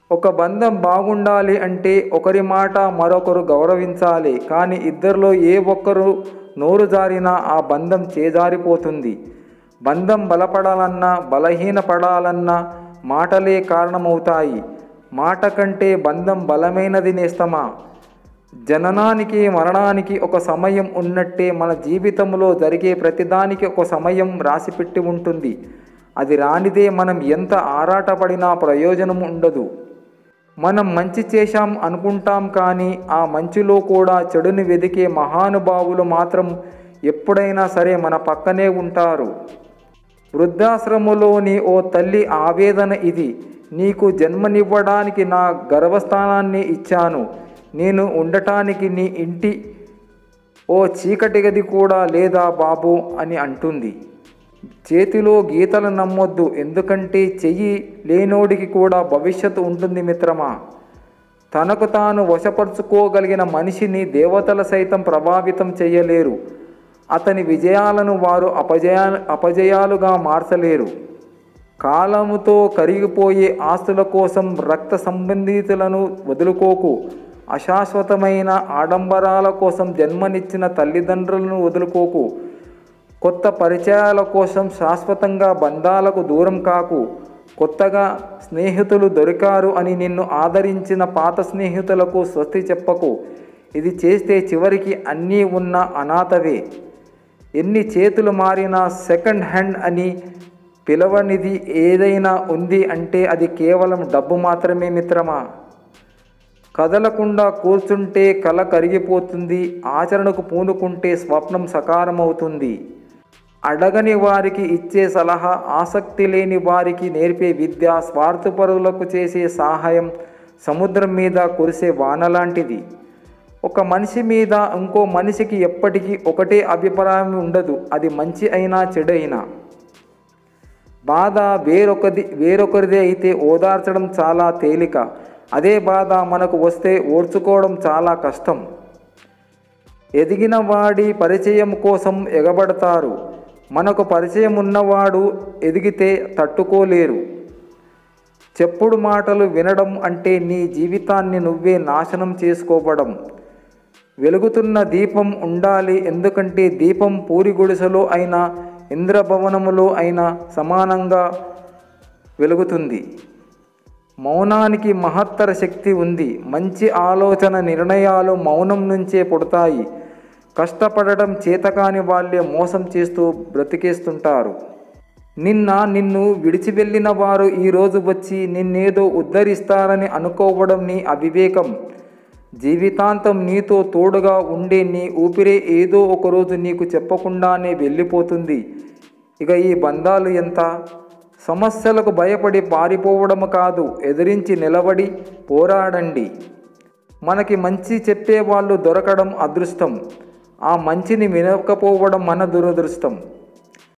ఒక బంధం బాగుండాలి అంటే ఒకరి మాట మరొకరు గౌరవించాలి కానీ ఇద్దరిలో ఏ ఒక్కరు నోరు జారినా ఆ బంధం చేజారిపోతుంది బంధం బలపడాలన్నా బలహీనపడాలన్నా మాటలే కారణమవుతాయి మాట కంటే బంధం బలమైనది నేస్తమా జననానికి మరణానికి ఒక సమయం ఉన్నట్టే మన జీవితంలో జరిగే ప్రతిదానికి ఒక సమయం రాసిపెట్టి ఉంటుంది అది రానిదే మనం ఎంత ఆరాటపడినా ప్రయోజనం ఉండదు మనం మంచి చేశాం అనుకుంటాం కానీ ఆ మంచిలో కూడా చెడుని వెదికే మహానుభావులు మాత్రం ఎప్పుడైనా సరే మన పక్కనే ఉంటారు వృద్ధాశ్రమంలోని ఓ తల్లి ఆవేదన ఇది నీకు జన్మనివ్వడానికి నా గర్భస్థానాన్ని ఇచ్చాను నేను ఉండటానికి నీ ఇంటి ఓ చీకటి గది కూడా లేదా బాబు అని అంటుంది చేతిలో గీతలు నమ్మొద్దు ఎందుకంటే చెయ్యి లేనోడికి కూడా భవిష్యత్తు ఉంటుంది మిత్రమా తనకు తాను వశపరుచుకోగలిగిన మనిషిని దేవతలు సైతం ప్రభావితం చేయలేరు అతని విజయాలను వారు అపజయా అపజయాలుగా మార్చలేరు కాలముతో కరిగిపోయే ఆస్తుల కోసం రక్త సంబంధితులను వదులుకోకు అశాశ్వతమైన ఆడంబరాల కోసం జన్మనిచ్చిన తల్లిదండ్రులను వదులుకోకు కొత్త పరిచయాల కోసం శాశ్వతంగా బంధాలకు దూరం కాకు కొత్తగా స్నేహితులు దొరికారు అని నిన్ను ఆదరించిన పాత స్నేహితులకు స్వస్తి చెప్పకు ఇది చేస్తే చివరికి అన్నీ ఉన్న అనాథవే ఎన్ని చేతులు మారినా సెకండ్ హ్యాండ్ అని పిలవనిది ఏదైనా ఉంది అంటే అది కేవలం డబ్బు మాత్రమే మిత్రమా కదలకుండా కూర్చుంటే కల కరిగిపోతుంది ఆచరణకు పూనుకుంటే స్వప్నం సకారమవుతుంది అడగని వారికి ఇచ్చే సలహా ఆసక్తి లేని వారికి నేర్పే విద్య స్వార్థపరులకు చేసే సహాయం సముద్రం మీద కురిసే వాన లాంటిది ఒక మనిషి మీద ఇంకో మనిషికి ఎప్పటికీ ఒకటే అభిప్రాయం ఉండదు అది మంచి అయినా చెడు అయినా బాధ వేరొకది వేరొకరిదే అయితే ఓదార్చడం చాలా తేలిక అదే బాధ మనకు వస్తే ఓర్చుకోవడం చాలా కష్టం ఎదిగిన వాడి పరిచయం కోసం ఎగబడతారు మనకు పరిచయం ఉన్నవాడు ఎదిగితే తట్టుకోలేరు చెప్పుడు మాటలు వినడం అంటే నీ జీవితాన్ని నువ్వే నాశనం చేసుకోవడం వెలుగుతున్న దీపం ఉండాలి ఎందుకంటే దీపం పూరి గుడిసెలో అయినా ఇంద్రభవనములో అయినా సమానంగా వెలుగుతుంది మౌనానికి మహత్తర శక్తి ఉంది మంచి ఆలోచన నిర్ణయాలు మౌనం నుంచే పుడతాయి కష్టపడడం చేతకాని వాళ్ళే మోసం చేస్తూ బ్రతికేస్తుంటారు నిన్న నిన్ను విడిచి వెళ్ళిన వారు ఈరోజు వచ్చి నిన్నేదో ఉద్ధరిస్తారని అనుకోవడం నీ అవివేకం జీవితాంతం నీతో తోడుగా ఉండే నీ ఊపిరే ఏదో ఒకరోజు నీకు చెప్పకుండానే వెళ్ళిపోతుంది ఇక ఈ బంధాలు ఎంత సమస్యలకు భయపడి పారిపోవడం కాదు ఎదిరించి నిలబడి పోరాడండి మనకి మంచి చెప్పేవాళ్ళు దొరకడం అదృష్టం ఆ మంచిని వినకపోవడం మన దురదృష్టం